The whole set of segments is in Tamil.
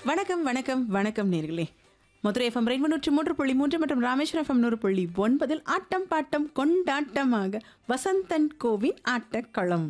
வணக்கம் வணக்கம் வணக்கம் நேர்களே மதுரை எஃப்எம் ரெண்டு நூற்றி மூன்று புள்ளி மூன்று மற்றும் ராமேஸ்வரம் எஃப்எம் நூறு புள்ளி ஒன்பதில் ஆட்டம் பாட்டம் கொண்டாட்டமாக வசந்தன் கோவின் ஆட்டக்களம்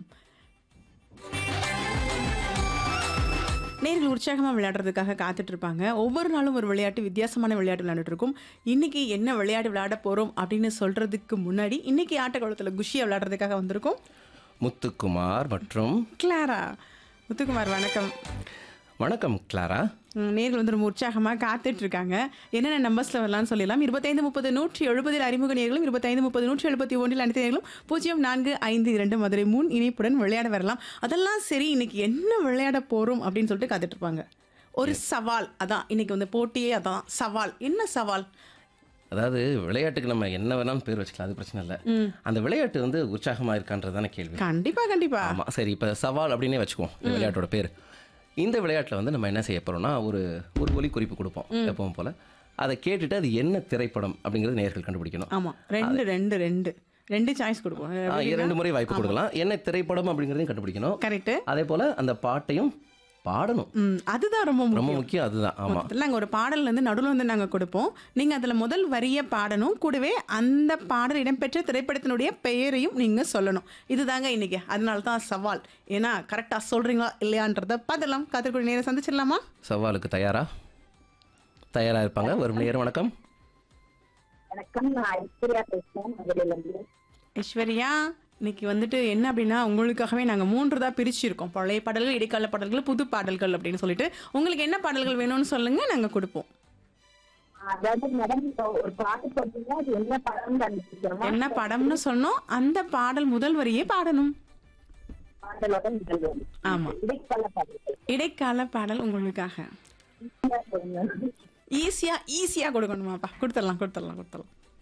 நேர்கள் உற்சாகமாக விளையாடுறதுக்காக காத்துட்டு இருப்பாங்க ஒவ்வொரு நாளும் ஒரு விளையாட்டு வித்தியாசமான விளையாட்டு விளையாண்டுட்டு இருக்கோம் இன்னைக்கு என்ன விளையாட்டு விளையாட போறோம் அப்படின்னு சொல்றதுக்கு முன்னாடி இன்னைக்கு ஆட்டக்குளத்தில் குஷியா விளையாடுறதுக்காக வந்திருக்கோம் முத்துக்குமார் மற்றும் கிளாரா முத்துக்குமார் வணக்கம் வணக்கம் கிளாரா ம், நேர்கள் வந்து ரொம்ப உற்சாகமாக காத்துட்டு இருக்காங்க என்னென்ன நம்பர்ஸில் வரலாம்னு சொல்லலாம் இருபத்தைந்து முப்பது நூற்றி எழுபதில் அறிமுக நேர்களும் இருபத்தைந்து முப்பது நூற்றி எழுபத்தி ஒன்றில் அனைத்து நேர்களும் பூஜ்ஜியம் நான்கு ஐந்து இரண்டு மதுரை மூன் இணைப்புடன் விளையாட வரலாம் அதெல்லாம் சரி இன்னைக்கு என்ன விளையாட போகிறோம் அப்படின்னு சொல்லிட்டு காத்துட்டு இருப்பாங்க ஒரு சவால் அதான் இன்னைக்கு வந்து போட்டியே அதான் சவால் என்ன சவால் அதாவது விளையாட்டுக்கு நம்ம என்ன வேணாலும் பேர் வச்சுக்கலாம் அது பிரச்சனை இல்லை அந்த விளையாட்டு வந்து உற்சாகமா இருக்கான்றதான கேள்வி கண்டிப்பா கண்டிப்பா ஆமா சரி இப்போ சவால் அப்படின்னே வச்சுக்குவோம் இந்த விளையாட்டோட பேர் இந்த விளையாட்டில் வந்து நம்ம என்ன செய்ய போறோம்னா ஒரு ஒரு ஒலி குறிப்பு கொடுப்போம் எப்பவும் போல அதை கேட்டுட்டு அது என்ன திரைப்படம் அப்படிங்கிறது நேர்கள் கண்டுபிடிக்கணும் ஆமா ரெண்டு ரெண்டு ரெண்டு ரெண்டு சாய்ஸ் கொடுப்போம் ஆ, இரண்டு முறை வாய்ப்பு கொடுக்கலாம் என்ன திரைப்படம் அப்படிங்கிறதையும் கண்டுபிடிக்கணும் கரெக்ட் அதே போல அந்த பாட்டையும் பாடணும் ம் அதுதான் ரொம்ப முக்கியம் ரொம்ப முக்கியம் அதுதான் ஆமா மொத்தத்தில் நாங்கள் ஒரு பாடல் வந்து நடுவில் வந்து நாங்கள் கொடுப்போம் நீங்கள் அதில் முதல் வரியை பாடணும் கூடவே அந்த பாடல் இடம்பெற்ற திரைப்படத்தினுடைய பெயரையும் நீங்கள் சொல்லணும் இதுதாங்க இன்னைக்கு அதனால தான் சவால் ஏன்னா கரெக்டாக சொல்கிறீங்களா இல்லையான்றத பார்த்துலாம் காத்திருக்கூடிய நேரம் சந்திச்சிடலாமா சவாலுக்கு தயாரா தயாரா இருப்பாங்க வரும் நேரம் வணக்கம் வணக்கம் நான் ஐஸ்வர்யா பேசுறேன் மதுரையில இருந்து ஐஸ்வர்யா இன்னைக்கு வந்துட்டு என்ன அப்படின்னா உங்களுக்காகவே நாங்கள் மூன்று தான் பிரிச்சிருக்கோம் பழைய பாடல்கள் இடைக்கால பாடல்கள் புது பாடல்கள் அப்படின்னு சொல்லிட்டு உங்களுக்கு என்ன பாடல்கள் வேணும்னு சொல்லுங்கள் நாங்கள் கொடுப்போம் அதாவது மேடம் இப்போ ஒரு பாட்டு போட்டீங்கன்னா அது என்ன படம் கண்டுபிடிக்கணுமா என்ன படம்னு சொன்னோம் அந்த பாடல் முதல் வரியே பாடணும் பாடலோட நிகழ்வு ஆமா. இடைக்கால பாடல்கள் இடைக்கால பாடல் உங்களுக்காக ஈஸியா சொல்லுங்க. ஈஸியா ஈஸியா கொடுக்கணுமாப்பா கொடுத்துடலாம் கொடுத்துடலாம் கொடுத்துடலாம்